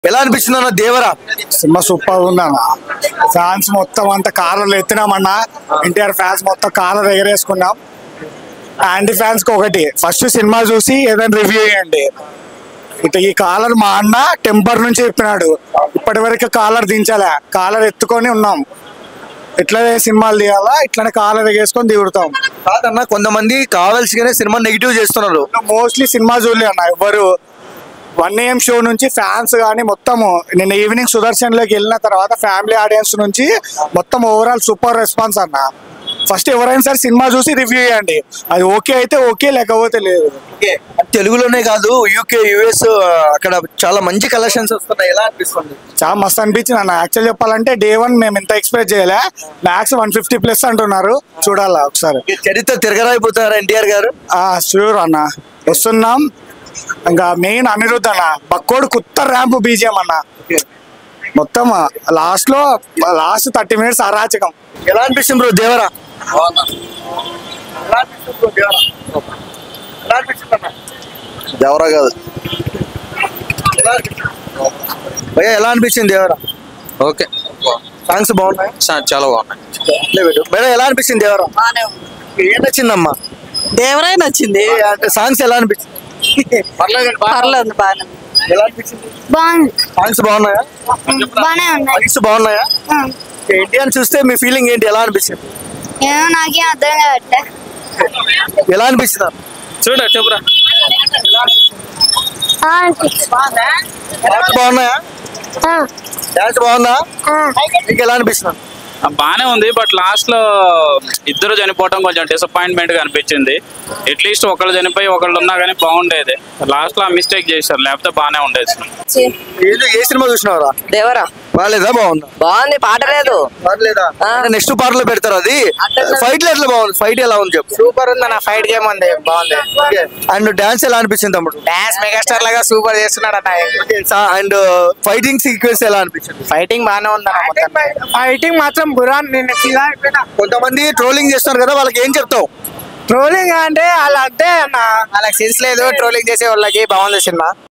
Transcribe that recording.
ఎలా అనిపిస్తుంది అన్న దేవరా సినిమా సూపర్ ఉందన్న ఫ్యాన్స్ మొత్తం అంతా కార్లు ఎత్తినామన్నా ఎన్టీఆర్ ఫ్యాన్స్ మొత్తం కార్లు ఎగరేసుకున్నాం యాంటీ ఫ్యాన్స్ కి ఒకటి ఫస్ట్ సినిమా చూసి ఏదైనా రివ్యూ చేయండి ఇట ఈ కాలర్ మా అన్న టెంపర్ నుంచి చెప్పినాడు ఇప్పటి వరకు కాలర్ దించలే కాలర్ ఎత్తుకొని ఉన్నాం ఇట్లనే సినిమాలు తీయాలా ఇట్లనే కాలర్ ఎగేసుకొని దిగుతాం కాదన్న కొంతమంది కావాల్సిగానే సినిమా నెగిటివ్ చేస్తున్నారు మోస్ట్లీ సినిమా చూడలే అన్న ఎవరు వన్ ఏఎం షో నుంచి ఫ్యాన్స్ కానీ మొత్తము నిన్న ఈవినింగ్ సుదర్శన్ లోకి వెళ్ళిన తర్వాత ఫ్యామిలీ ఆడియన్స్ నుంచి మొత్తం ఓవరాల్ సూపర్ రెస్పాన్స్ అన్న ఫస్ట్ ఎవరైనా సరే సినిమా చూసి రివ్యూ చేయండి అది ఓకే అయితే ఓకే లేకపోతే లేదు తెలుగులోనే కాదు యూకే యుఎస్ అక్కడ చాలా మంచి కలెక్షన్స్ వస్తున్నాయి ఎలా అనిపిస్తుంది చాలా మస్తు అనిపించింది అన్న యాక్చువల్ చెప్పాలంటే డే వన్ మేము ఎంత ఎక్స్పెక్ట్ చేయలే మ్యాక్స్ వన్ ఫిఫ్టీ ప్లస్ అంటున్నారు చూడాలా ఒకసారి ఈ చరిత్ర తిరగరాయిపోతున్నారు ఎన్టీఆర్ గారు ఆ షూర్ అన్న వస్తున్నాం ఇంకా మెయిన్ అనిరుద్ధ్ అన్న పక్కోడు కొత్త ర్యాంప్ బీజిఎం అన్న మొత్తం లాస్ట్ లో లాస్ట్ థర్టీ మినిట్స్ అరాచకం ఎలా అనిపిస్తుంది బ్రో దేవరా ఎలా అనిపిస్తుంది bro దేవరా? ఎలా అనిపిస్తుంది అన్న? దేవరా కాదు ఎలా అనిపిస్తుంది? భయ్యా ఎలా అనిపించింది దేవరా ఓకే సాంగ్స్ బాగున్నాయి చా- చాలా బాగున్నాయి భయ్యా ఎలా అనిపించింది దేవరా ఏం నచ్చిందమ్మా దేవరాయ నచ్చింది అంటే సాంగ్స్ ఎలా అనిపించింది పర్లేదు బాగానే ఎలా అనిపించింది బాగుంది సాంగ్స్ బాగున్నాయా బాగానే ఉన్నాయి సాంగ్స్ బాగున్నాయా ఎన్టీఆర్ చూస్తే మీ ఫీలింగ్ ఏంటి ఎలా అనిపించింది ఏమో నాకేం అర్థం కావట్లే ఎలా అనిపించింది అన్న? చూడ చెప్పురా డాన్స్ బాగున్నాయా డాన్స్ బాగుందా మీకు ఎలా అనిపిస్తుంది ఆ, బానే ఉంది బట్ లాస్ట్ లో ఇద్దరు చనిపోవడం కొంచెం డిసప్పాయింట్మెంట్ గా అనిపించింది అట్లీస్ట్ ఒకళ్ళు చనిపోయి ఒకళ్ళు ఉన్నా కానీ బాగుండేది లాస్ట్ లో మిస్టేక్ చేశారు లేకపోతే బానే ఉండేది సినిమా. ఏదో ఏ సినిమా చూసినారా దేవరా బాగాలేదా బాగుందా బాగుంది పాట లేదు పర్లేదా నెక్స్ట్ పార్ట్ లో పెడతారు అది ఫైట్ ఎట్లా బాగుంది ఫైట్ ఎలా ఉంది చెప్పు సూపర్ ఉంది నా ఫైట్ గేమ్ ఉంది బాగుంది అండ్ డాన్స్ ఎలా అనిపించింది తమ్ముడు డాన్స్ మెగాస్టార్ లాగా సూపర్ చేస్తున్నాడు అన్న అండ్ ఫైటింగ్ సీక్వెన్స్ ఎలా అనిపించింది ఫైటింగ్ బాగానే ఉంది అన్న ఫైటింగ్ మాత్రం బురాన్ నేను కొంతమంది ట్రోలింగ్ చేస్తున్నారు కదా వాళ్ళకి ఏం చెప్తావు ట్రోలింగ్ అంటే అలా అంటే అన్న వాళ్ళకి సెన్స్ లేదు ట్రోలింగ్ చేసే వాళ్ళకి బాగుంది సినిమా